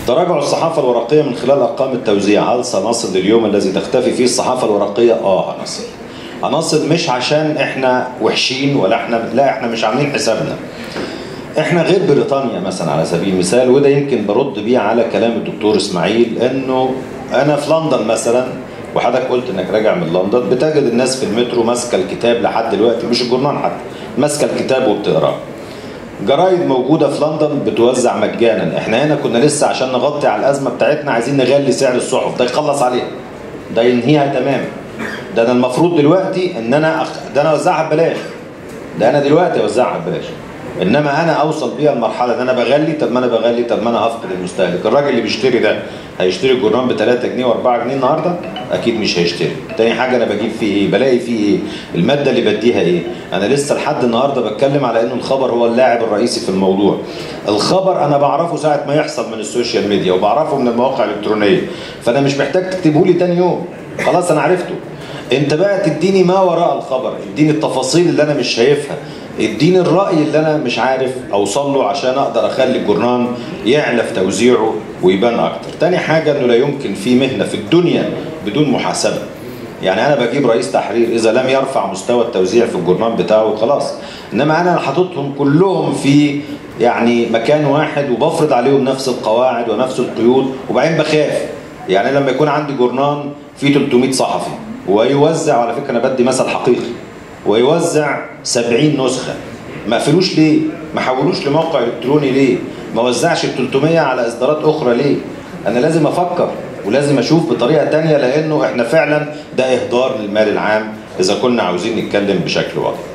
تراجع الصحافة الورقية من خلال أرقام التوزيع هل سنصل لليوم الذي تختفي فيه الصحافة الورقية؟ آه هنصل هنصل مش عشان احنا وحشين ولا احنا لا احنا مش عاملين حسابنا احنا غير بريطانيا مثلا على سبيل المثال وده يمكن برد بيه على كلام الدكتور اسماعيل انه انا في لندن مثلا وحضرتك قلت انك راجع من لندن بتجد الناس في المترو ماسكه الكتاب لحد دلوقتي مش الجورنال حتى ماسكه الكتاب وبتقراه جرايد موجوده في لندن بتوزع مجانا احنا هنا كنا لسه عشان نغطي على الازمه بتاعتنا عايزين نغلي سعر الصحف ده يخلص عليها ده ينهيها تماما ده انا المفروض دلوقتي ان انا أخ... ده انا اوزعها ببلاش ده انا دلوقتي اوزعها ببلاش انما انا اوصل بيها المرحله ان انا بغلي طب ما انا بغلي طب ما انا هفقد المستهلك الراجل اللي بيشتري ده هيشتري الجرنان ب 3 جنيه و4 جنيه النهارده اكيد مش هيشتري تاني حاجه انا بجيب فيه ايه بلاقي فيه ايه الماده اللي بديها ايه انا لسه لحد النهارده بتكلم على انه الخبر هو اللاعب الرئيسي في الموضوع الخبر انا بعرفه ساعه ما يحصل من السوشيال ميديا وبعرفه من المواقع الالكترونيه فانا مش محتاج تكتبه لي تاني يوم خلاص انا عرفته انت بقى تديني ما وراء الخبر اديني التفاصيل اللي انا مش شايفها اديني الرأي اللي انا مش عارف اوصل له عشان اقدر اخلي الجرنان يعلى في توزيعه ويبان اكتر تاني حاجة انه لا يمكن في مهنة في الدنيا بدون محاسبة يعني انا بجيب رئيس تحرير اذا لم يرفع مستوى التوزيع في الجرنان بتاعه خلاص انما انا حاططهم كلهم في يعني مكان واحد وبفرض عليهم نفس القواعد ونفس القيود وبعدين بخاف يعني لما يكون عندي جرنان فيه 300 صحفي ويوزع على فكره انا بدي مثل حقيقي ويوزع 70 نسخه ما قفلوش ليه؟ ما حولوش لموقع الكتروني ليه؟ ما وزعش ال 300 على اصدارات اخرى ليه؟ انا لازم افكر ولازم اشوف بطريقه تانية لانه احنا فعلا ده اهدار للمال العام اذا كنا عاوزين نتكلم بشكل واضح.